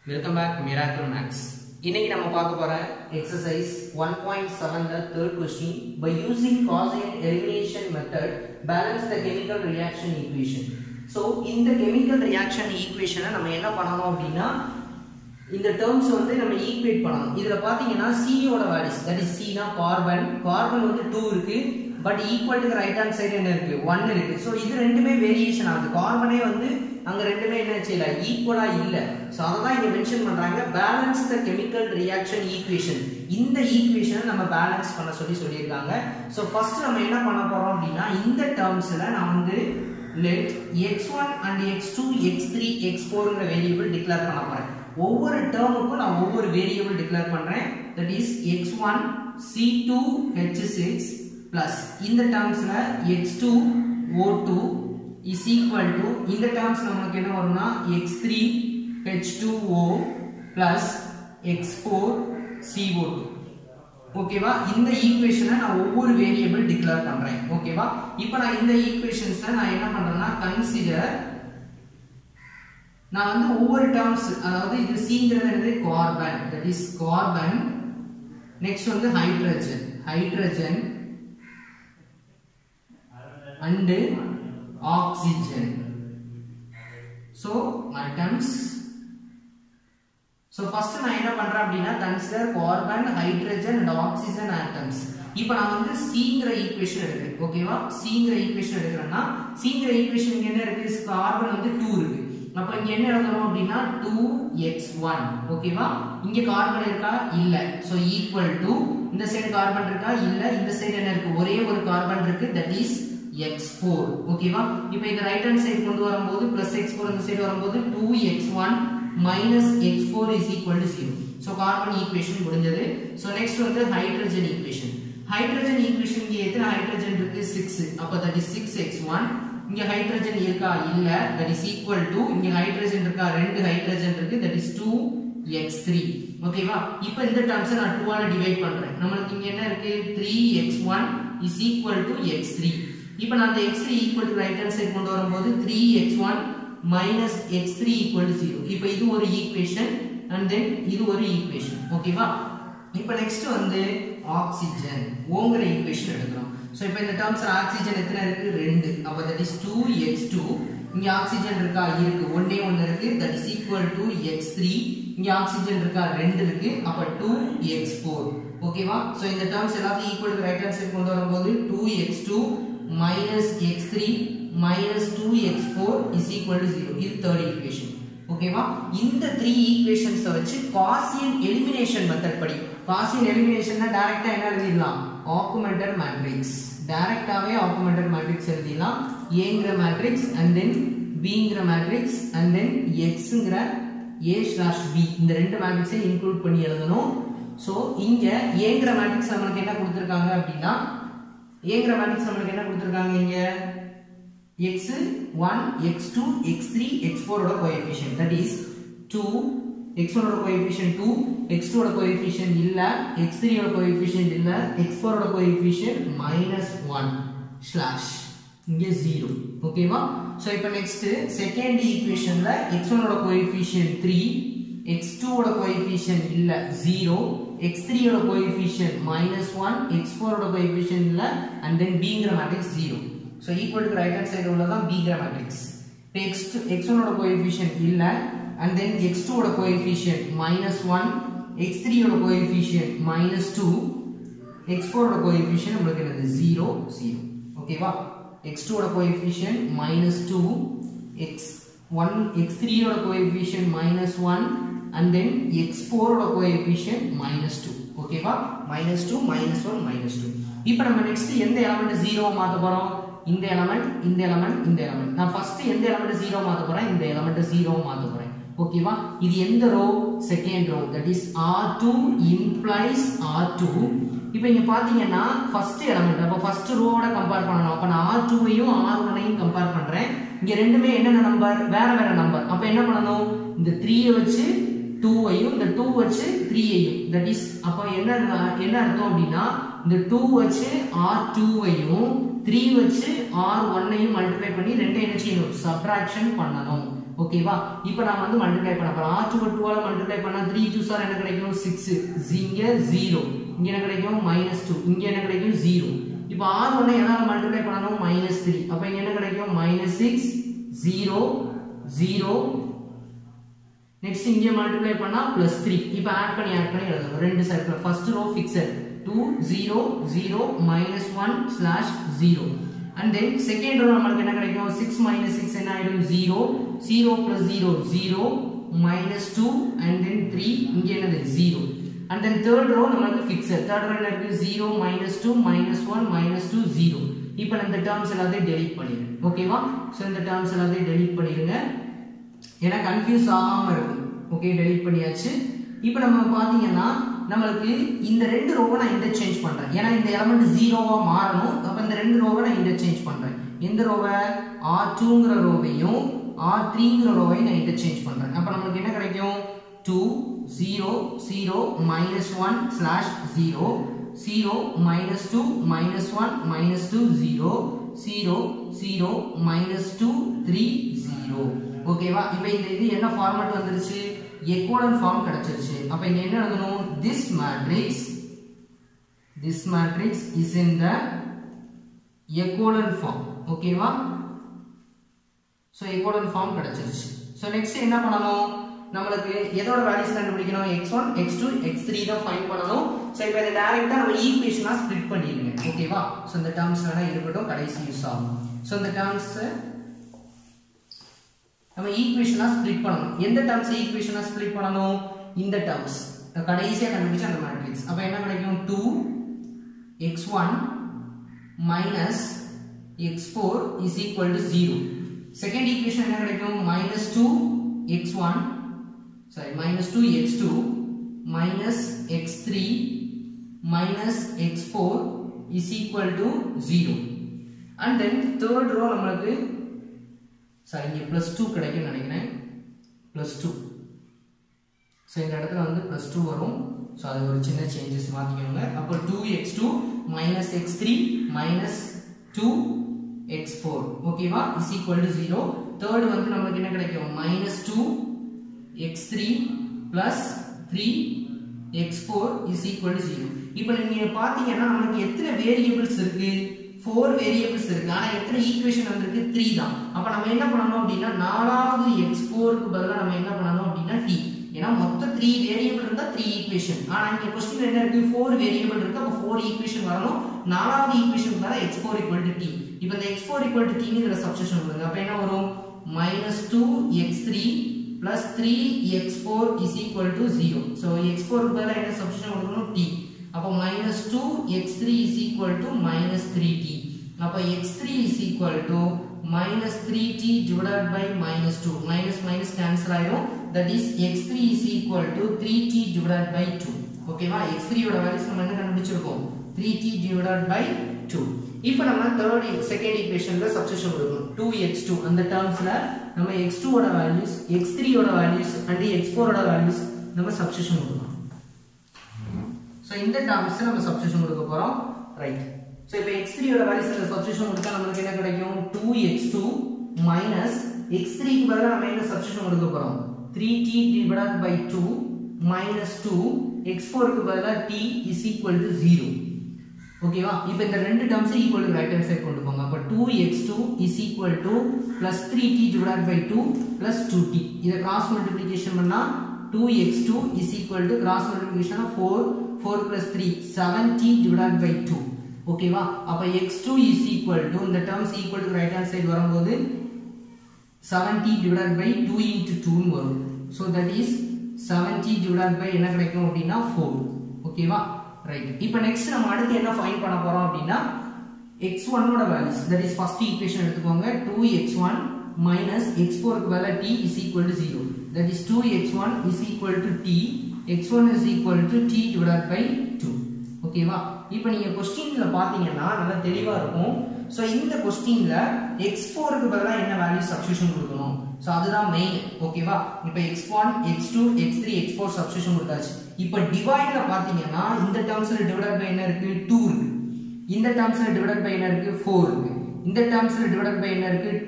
welcome back miracle maths இன்னைக்கு நம்ம பார்க்க போற எக்ஸசைஸ் ஒன் பாயிண்ட் செவன்ல third question by using Gauss and elimination method balance the chemical reaction equation so இந்த chemical reaction ஈக்குவேஷனை நம்ம என்ன பண்ணணும் அப்படின்னா இந்த டேர்ம்ஸ் வந்து நம்ம ஈக்குவேட் பண்ணணும் இதுல பாத்தீங்கன்னா சியோட வேல்யூஸ் தட் இஸ் சினா கார்பன் கார்பன் வந்து டூ இருக்கு but equal to right hand side என்ன இருக்கு ஒன் இருக்கு ஸோ இது ரெண்டுமே வேரியேஷன் ஆகுது கார்பனே வந்து அங்க ரெண்டுமே என்ன செய்யல ஈக்குவலா இல்ல ஸோ அதை தான் இங்க மென்ஷன் பண்றாங்க balance the chemical reaction equation இந்த ஈக்குவேஷனை நம்ம பேலன்ஸ் பண்ண சொல்லி சொல்லியிருக்காங்க ஸோ ஃபர்ஸ்ட் நம்ம என்ன பண்ண போறோம் அப்படின்னா இந்த டேர்ம்ஸ்ல நான் வந்து let X one and X two X three X ஃபோர்ங்கிற வேரியபிள் டிக்ளேர் பண்ண போறேன் ஒவ்வொரு டேர்முக்கும் நான் ஒவ்வொரு வேரியபிள் டிக்ளேர் பண்றேன் that is X one C two H six plus இந்த டேர்ம்ஸ்ல X two O two is equal to இந்த டேர்ம்ஸ் நமக்கு என்ன வரும்னா X three H two O plus X four CO two ஓகேவா இந்த ஈக்குவேஷனை நான் ஒவ்வொரு வேரியபிள் டிக்ளேர் பண்றேன் ஓகேவா இப்போ நான் இந்த ஈக்குவேஷன்ஸை நான் என்ன பண்றேன்னா கன்சிடர் நான் வந்து ஒவ்வொரு டேர்ம்ஸ் அதாவது இது சிங்கிறது என்னது carbon that is carbon next வந்து hydrogen hydrogen and oxygen so atoms so first நான் என்ன பண்றேன் அப்படின்னா consider carbon hydrogen and oxygen atoms இப்போ நான் வந்து சிங்கிற ஈக்குவேஷன் எடுக்கிறேன் ஓகேவா சிங்கிற ஈக்குவேஷன் எடுக்கிறேன்னா சிங்கிற ஈக்குவேஷன் இங்க என்ன இருக்கு கார்பன் வந்து டூ இருக்கு அப்ப இங்க என்ன எழுதணும் அப்படின்னா டூ எக்ஸ் ஒன் ஓகேவா இங்க கார்பன் இருக்கா இல்ல ஸோ ஈக்குவல் டு இந்த சைடு கார்பன் இருக்கா இல்ல இந்த சைடு என்ன இருக்கு ஒரே ஒரு கார்பன் இருக்கு தட் இஸ் எக்ஸ் ஃபோர் ஓகேவா இப்போ இந்த ரைட் ஹேண்ட் சைடு கொண்டு வரும்போது பிளஸ் எக்ஸ் ஃபோர் இந்த சைடு வரும்போது two X one minus X four is equal to zero so carbon equation முடிஞ்சது ஸோ நெக்ஸ்ட் வந்து ஹைட்ரஜன் ஈக்குவேஷன் ஹைட்ரஜன் ஈக்குவேஷன் இங்கே எத்தனை ஹைட்ரஜன் இருக்கு சிக்ஸ் அப்போ that is six X one இங்க ஹைட்ரஜன் இருக்கா இல்ல தட் இஸ் ஈக்குவல் டு இங்க ஹைட்ரஜன் இருக்கா ரெண்டு ஹைட்ரஜன் இருக்கு that is two X three ஓகேவா இப்போ இந்த டேர்ம்ஸை நான் டூவால டிவைட் பண்றேன் நம்மளுக்கு இங்க என்ன இருக்கு three X one is equal to X three இப்போ நான் அந்த X three equal to right hand side கொண்டு வரும்போது three X one minus X three equal to zero இப்போ இது ஒரு ஈக்குவேஷன் அண்ட் தென் இது ஒரு ஈக்குவேஷன் ஓகேவா இப்போ நெக்ஸ்ட் வந்து ஆக்சிஜன் ஓங்கிற ஈக்குவேஷன் எடுக்கிறோம் ஸோ இப்போ இந்த டேர்ம்ஸ் ஆக்சிஜன் எத்தனை இருக்கு ரெண்டு அப்போ that is two X two இங்க ஆக்சிஜன் இருக்கா இருக்கு ஒன்னே ஒன்று இருக்கு that is equal to X three இங்க ஆக்சிஜன் இருக்கா ரெண்டு இருக்கு அப்போ டூ எக்ஸ் ஃபோர் ஓகேவா ஸோ இந்த டேர்ம்ஸ் எல்லாத்தையும் equal to right hand side கொண்டு வரும்போது two X two minus X three minus two X four is equal to zero இது தேர்ட் ஈக்குவேஷன் ஓகேவா இந்த த்ரீ ஈக்குவேஷன்ஸை வச்சு காசியன் எலிமினேஷன் மெத்தட் படி காசியன் எலிமினேஷன்னா டைரக்டா என்ன எழுதிடலாம் ஆக்குமெண்டட் மேட்ரிக்ஸ் டைரக்டாவே ஆக்குமெண்டட் மேட்ரிக்ஸ் எழுதிடலாம் ஏங்கிற மேட்ரிக்ஸ் அண்ட் தென் பிங்கிற மேட்ரிக்ஸ் அண்ட் தென் எக்ஸ்ங்கிற ஏ ஸ்லாஷ் பி இந்த ரெண்டு மேட்ரிக்ஸையும் இன்க்ளூட் பண்ணி எழுதணும் ஸோ இங்க ஏங்கிற மேட்ரிக்ஸ் நம்மளுக்கு என்ன கொடுத்துருக்காங்க அப்படின்னா ஏங்கிற மேட்ரிக்ஸ் நம்மளுக்கு என்ன கொடுத்துருக்காங்க இங்க X one X two X three X ஃபோரோட coefficient that is two X ஒனோட கோஎஃபிஷியன் டூ எக்ஸ் டூட கோஎஃபிஷியன் இல்ல எக்ஸ் த்ரீயோட கோஎஃபிஷியன் இல்ல எக்ஸ் ஃபோரோட கோஎஃபிஷியன் மைனஸ் ஒன் ஸ்லாஷ் இங்க ஜீரோ ஓகேவா ஸோ இப்போ நெக்ஸ்ட் செகண்ட் ஈக்குவேஷன்ல எக்ஸ் ஒனோட கோஎஃபிஷியன் த்ரீ எக்ஸ் டூவோட கோஎஃபிஷியன் இல்ல ஜீரோ எக்ஸ் த்ரீயோட கோஎஃபிஷியன் மைனஸ் ஒன் எக்ஸ் ஃபோரோட கோஎஃபிஷியன் இல்ல அண்ட் தென் பிங்கிற matrix zero so equal to right hand side உள்ளதான் பிங்கிற மேட்ரிக்ஸ் இப்போ எக்ஸ் எக்ஸ் ஒனோட கோஎஃபிஷியன் இல்ல and then x2 ஓட coefficient minus 1 x3 ஓட coefficient minus 2 x4 ஓட coefficient நம்மளுக்கு என்னது 0 0 ஓகேவா x2 ஓட coefficient minus 2 x1 x3 ஓட coefficient minus 1 and then x4 ஓட coefficient minus 2 ஓகேவா minus 2 minus 1 minus 2 இப்போ நம்ம நெக்ஸ்ட் எந்த எலமெண்ட் 0 மாத்த போறோம் இந்த எலமெண்ட் இந்த எலமெண்ட் இந்த எலமெண்ட் நான் ஃபர்ஸ்ட் எந்த எலமெண்ட் 0 மாத்த போறேன் இந்த எலமெண்ட் 0 மாத்த போறேன் ஓகேவா இது எந்த row second row that is R2 implies R2 இப்போ இங்க பாத்தீங்கன்னா ஃபர்ஸ்ட் எலிமெண்ட் அப்ப ஃபர்ஸ்ட் ரோவோட கம்பேர் பண்ணனும் அப்ப நான் R2வையும் R1ஐயும் கம்பேர் பண்றேன் இங்க ரெண்டுமே என்னென்ன நம்பர் வேற வேற நம்பர் அப்ப என்ன பண்ணணும் இந்த 3 வச்சு 2வையும் இந்த 2 வச்சு 3ஐயும் தட் இஸ் அப்ப என்ன என்ன அர்த்தம் அப்படின்னா இந்த 2 வச்சு R2வையும் 3 வச்சு R1ஐயும் மல்டிப்ளை பண்ணி ரெண்டையும் என்ன செய்யணும் சப்ட்ராக்ஷன் பண்ணணும் ஓகேவா இப்போ நான் வந்து மல்டிப்ளை பண்ண போறேன் ஆர் டூ டூவால் மல்டிப்ளை பண்ணா த்ரீ டூ சார் என்ன கிடைக்கும் சிக்ஸ் இங்க ஜீரோ இங்க என்ன கிடைக்கும் மைனஸ் டூ இங்க என்ன கிடைக்கும் ஜீரோ இப்போ ஆர் ஒன்னை என்னால் மல்டிப்ளை பண்ணணும் மைனஸ் த்ரீ அப்போ இங்க என்ன கிடைக்கும் minus six zero zero next இங்கே மல்டிப்ளை பண்ணா பிளஸ் த்ரீ இப்போ ஆட் பண்ணி ஆட் பண்ணி எழுதணும் ரெண்டு cycle first row fixed two zero zero minus one slash zero and then second row நம்மளுக்கு என்ன கிடைக்கும் சிக்ஸ் மைனஸ் சிக்ஸ் என்ன ஆயிடும் zero zero plus zero zero minus two and then three இங்கே என்னது zero and then third row நம்மளுக்கு fixed third row என்ன இருக்கு zero minus two minus one minus two zero இப்போ இந்த டேர்ம்ஸ் எல்லாத்தையும் டெலீட் பண்ணிடுங்க ஓகேவா ஸோ இந்த டேர்ம்ஸ் எல்லாத்தையும் டெலீட் பண்ணிடுங்க ஏன்னா கன்ஃபியூஸ் ஆகாம இருக்கும் ஓகே டெலீட் பண்ணியாச்சு இப்போ நம்ம பார்த்தீங்கன்னா நம்மளுக்கு இந்த ரெண்டு ரோவை நான் இன்டர்சேஞ்ச் பண்றேன் ஏன்னா இந்த எலமெண்ட் ஜீரோவா மாறணும் அப்போ இந்த ரெண்டு ரோவை நான் இன்டர்சேஞ்ச் பண்றேன் எந்த ரோவை ஆர் டூங்கிற ரோவையும் ஆர் த்ரீங்கிற ரோவையும் நான் இன்டர்சேஞ்ச் பண்றேன் அப்போ நம்மளுக்கு என்ன கிடைக்கும் two zero zero minus one slash zero zero minus two minus one minus two zero zero zero minus two three zero ஓகேவா இப்போ இந்த இது என்ன ஃபார்மட் வந்துருச்சு எக்கோடன் ஃபார்ம் கிடைச்சிருச்சு அப்ப இங்க என்ன எழுதணும் this matrix this matrix is in the echelon form ஓகேவா சோ echelon form கிடைச்சிருச்சு சோ நெக்ஸ்ட் என்ன பண்ணணும் நம்மளுக்கு எதோட வேல்யூஸ் கண்டுபிடிக்கணும் x1 x2 x3 தான் ஃபைண்ட் பண்ணணும் சோ இப்போ இதை டைரக்ட்டா நம்ம ஈக்குவேஷனா ஸ்ப்ளிட் பண்ணிடுங்க ஓகேவா சோ இந்த டேர்ம்ஸ் வேணா இருக்கட்டும் கடைசி யூஸ் ஆகும் சோ இந்த டேர்ம்ஸ் நம்ம ஈக்குவேஷனா ஸ்ப்ளிட் பண்ணணும் எந்த டேர்ம்ஸ் ஈக்குவேஷனா ஸ்ப்ளிட் பண்ணணும் இந்த டேர்ம்ஸ் கடைசியா கண்டுபிடிச்ச அந்த மேட்ரிக்ஸ் அப்ப என்ன கிடைக்கும் 2 x1 minus x4 is equal to 0 second equation என்ன கிடைக்கும் minus 2 x1 sorry minus 2 x2 minus x3 minus x4 is equal to 0 and then third row நம்மளுக்கு சாரி இங்கே ப்ளஸ் டூ கிடைக்கும்னு நினைக்கிறேன் ப்ளஸ் டூ ஸோ இந்த இடத்துல வந்து ப்ளஸ் டூ வரும் ஸோ அது ஒரு சின்ன சேஞ்சஸ் மாற்றிக்கோங்க அப்போ two X two minus X three minus two X four ஓகேவா is equal to zero third வந்து நமக்கு என்ன கிடைக்கும் minus two X three plus three x four is equal to zero இப்போ நீங்கள் பார்த்தீங்கன்னா நமக்கு எத்தனை வேரியபிள்ஸ் இருக்கு ஃபோர் வேரியபிள்ஸ் இருக்கு ஆனா எத்தனை ஈக்குவேஷன் வந்திருக்கு த்ரீ தான் அப்ப நம்ம என்ன பண்ணணும் அப்படின்னா நாலாவது எக்ஸ் ஃபோருக்கு பதிலாக நம்ம என்ன பண்ணணும் அப்படின்னா டி ஏன்னா மொத்த த்ரீ வேரியபிள் இருந்தா த்ரீ ஈக்குவேஷன் ஆனா இங்க கொஸ்டின் என்ன இருக்கு ஃபோர் வேரியபிள் இருக்கு அப்ப ஃபோர் ஈக்குவேஷன் வரணும் நாலாவது ஈக்குவேஷன் வர x four equal to t இப்போ இந்த எக்ஸ் ஃபோர் ஈக்குவல் டு டின்னு இதுல சப்ஸ்டிஷன் கொடுங்க அப்ப என்ன வரும் minus two X three plus three x four is equal to zero so x ஃபோருக்கு பதிலாக என்ன சப்ஸ்டிஷன் கொடுக்கணும் டி அப்போ minus two X three is equal to minus three t அப்போ x three is equal to minus three t divided by minus two minus minus cancel ஆயிடும் that is x three is equal to three t divided by two ஓகேவா x த்ரீயோட values நம்ம என்ன கண்டுபிடிச்சிருக்கோம் three t divided by two இப்போ நம்ம third second ஈக்குவேஷன்ல substitution கொடுக்கணும் டூ எக்ஸ் டூ அந்த டேர்ம்ஸ்ல நம்ம எக்ஸ் டூவோட வேல்யூஸ் எக்ஸ் த்ரீயோட வேல்யூஸ் அண்ட் எக்ஸ் ஃபோரோட வேல்யூஸ் நம்ம சப்ஸ்டிஷன் கொடுக்கணும் ஸோ இந்த டேர்ம்ஸ் நம்ம சப்ஸ்டிஷன் கொடுக்க போறோம் ரைட் ஸோ இப்போ எக்ஸ் த்ரீயோட வேல்யூஸ் சப்ஸ்டிஷன் கொடுத்தா நம்மளுக்கு என்ன கிடைக்கும் two X two minus x த்ரீக்கு பதிலாக நம்ம என்ன சப்ஸ்டிஷன் கொடுக்க போறோம் three t divided by two minus two x ஃபோருக்கு பதிலாக t is equal to zero ஓகேவா இப்போ இந்த ரெண்டு terms equal to right hand side கொண்டு போங்க அப்போ two X two is equal to plus three t divide by two plus two t இதை கிராஸ் மல்டிபிளிகேஷன் பண்ணா two X two is equal to cross multiplication four four plus three seven t divide by two ஓகேவா அப்போ x two is equal to இந்த terms equal to right hand side வரும்போது seven t divide by two into டூன்னு வரும் so that is seven t divide by என்ன கிடைக்கும் அப்படின்னா four ஓகேவா ரைட் இப்போ நெக்ஸ்ட் நம்ம அடுத்து என்ன ஃபைண்ட் பண்ண போறோம் அப்படின்னா x1 ஓட values that is first equation எடுத்துக்கோங்க 2x1 minus x4 க்கு பதிலா t is equal to 0 that is 2x1 is equal to t x1 is equal to t divided by 2 ஓகேவா இப்போ நீங்க கொஸ்டின்ல பாத்தீங்கன்னா நல்லா தெளிவா இருக்கும் சோ இந்த கொஸ்டின்ல x4 க்கு பதிலா என்ன வேல்யூ சப்ஸ்டிடியூஷன் கொடுக்கணும் சோ அதுதான் மெயின் ஓகேவா இப்போ x1 x2 x3 x4 substitution கொடுத்தாச்சு இப்போ டிவைட்ல பாத்தீங்கன்னா இந்த டேர்ம்ஸ்ல டிவைட் பை என்ன இருக்கு 2 இருக்கு இந்த டேர்ம்ஸ்ல டிவைட் பை என்ன இருக்கு 4 இருக்கு இந்த டேர்ம்ஸ்ல டிவைட் பை என்ன இருக்கு 2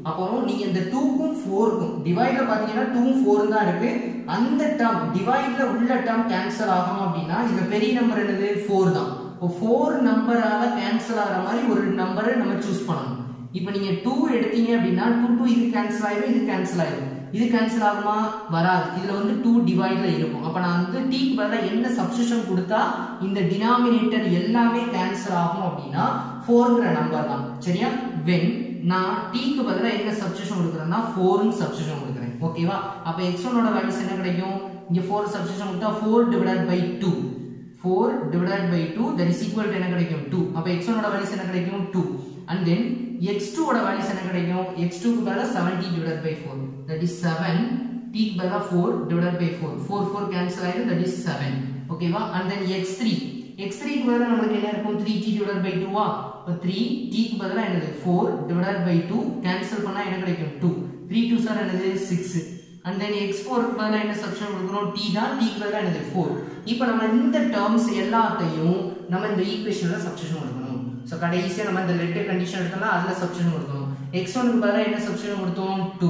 அப்புறம் நீங்க இந்த டூக்கும் ஃபோருக்கும் டிவைட்ல பாத்தீங்கன்னா டூவும் ஃபோரும் தான் இருக்கு அந்த டேர்ம் டிவைட்ல உள்ள டேர்ம் கேன்சல் ஆகும் அப்படின்னா இந்த பெரிய நம்பர் என்னது ஃபோர் தான் இப்போ ஃபோர் நம்பரால கேன்சல் ஆகிற மாதிரி ஒரு நம்பரை நம்ம சூஸ் பண்ணணும் இப்போ நீங்க டூ எடுத்தீங்க அப்படின்னா டூ டூ இது கேன்சல் ஆயிடும் இது கேன்சல் ஆயிடும் இது கேன்சல் ஆகுமா வராது இதுல வந்து டூ டிவைட்ல இருக்கும் அப்ப நான் வந்து டீக்கு பதிலாக என்ன சப்ஸ்டியூஷன் கொடுத்தா இந்த டினாமினேட்டர் எல்லாமே கேன்சல் ஆகும் அப்படின்னா ஃபோர்ங்கிற நம்பர் தான் சரியா வென் நான் டீக்கு பதிலாக என்ன சப்ஸ்டியூஷன் கொடுக்குறேன்னா ஃபோர்னு சப்ஸ்டியூஷன் கொடுக்குறேன் ஓகேவா அப்ப எக்ஸ் ஒனோட வேல்யூஸ் என்ன கிடைக்கும் இங்க ஃபோர் சப்ஸ்டியூஷன் கொடுத்தா four divide by two four divide by two that is equal to என்ன கிடைக்கும் டூ அப்ப எக்ஸ் ஒனோட வேல்யூஸ் என்ன கிடைக்கும் டூ அண்ட் தென் x2 ஓட வேல்யூஸ் என்ன கிடைக்கும் x2 க்கு பதிலா 70 divided by 4 that is 7 t க்கு பதிலா 4 divided by 4 4 4 cancel ஆயிடும் that is 7 ஓகேவா and then x3 x3 க்கு பதிலா நமக்கு என்ன இருக்கும் 3t divided by 2 வா அப்ப 3 t க்கு பதிலா என்னது 4 divided by 2 cancel பண்ணா என்ன கிடைக்கும் 2 3 2 சார் என்னது 6 and then x4 க்கு பதிலா என்ன சப்ஸ்டிட்யூட் கொடுக்கணும் t தான் t க்கு பதிலா என்னது 4 இப்போ நம்ம இந்த டேர்ம்ஸ் எல்லாத்தையும் நம்ம இந்த ஈக்குவேஷன்ல சப்ஸ்டிட்யூட் கொடுக்கணும் ஸோ கடைசியாக நம்ம இந்த லெட்டர் கண்டிஷன் எடுத்தோம்னா அதில் சப்ஸ்டியூஷன் கொடுக்கணும் எக்ஸ் ஒனுக்கு பதிலாக என்ன சப்ஸ்டியூஷன் கொடுத்தோம் two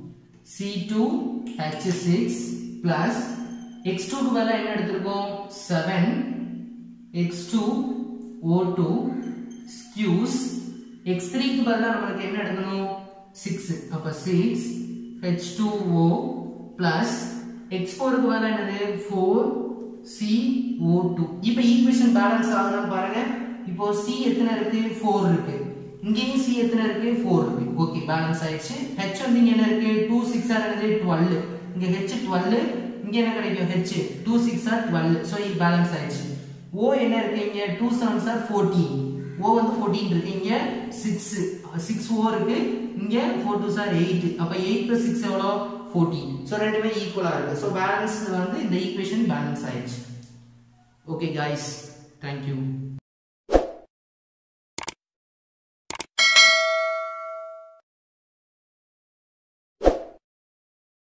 C two H six plus x டூக்கு பதிலாக என்ன எடுத்திருக்கோம் seven x two O two ஸ்கியூஸ் எக்ஸ் த்ரீக்கு பதிலாக நம்மளுக்கு என்ன எடுக்கணும் சிக்ஸ் அப்போ six H two O plus x ஃபோருக்கு பதிலாக என்னது ஃபோர் சி ஓ டூ இப்போ ஈக்குவேஷன் பேலன்ஸ் ஆகுதான்னு பாருங்க இப்போ சி எத்தனை இருக்கு ஃபோர் இருக்கு இங்கேயும் சி எத்தனை இருக்கு ஃபோர் இருக்கு ஓகே பேலன்ஸ் ஆயிடுச்சு ஹெச் வந்து இங்க என்ன இருக்கு டூ சிக்ஸ் ஆர் என்னது டுவெல் இங்க ஹெச் டுவெல் இங்க என்ன கிடைக்கும் H two six are twelve so இது பேலன்ஸ் ஆயிடுச்சு ஓ என்ன இருக்கு இங்க two seven are fourteen O வந்து ஃபோர்டீன் இருக்கு இங்க சிக்ஸ் சிக்ஸ் ஓ இருக்கு இங்க ஃபோர் டூ சார் எயிட் அப்ப எயிட் பிளஸ் சிக்ஸ் எவ்வளோ ஃபோர்டீன் ஸோ ரெண்டுமே ஈக்குவலா இருக்கு ஸோ பேலன்ஸ் வந்து இந்த ஈக்குவேஷன் பேலன்ஸ் ஆயிடுச்சு ஓகே காய்ஸ் தேங்க்யூ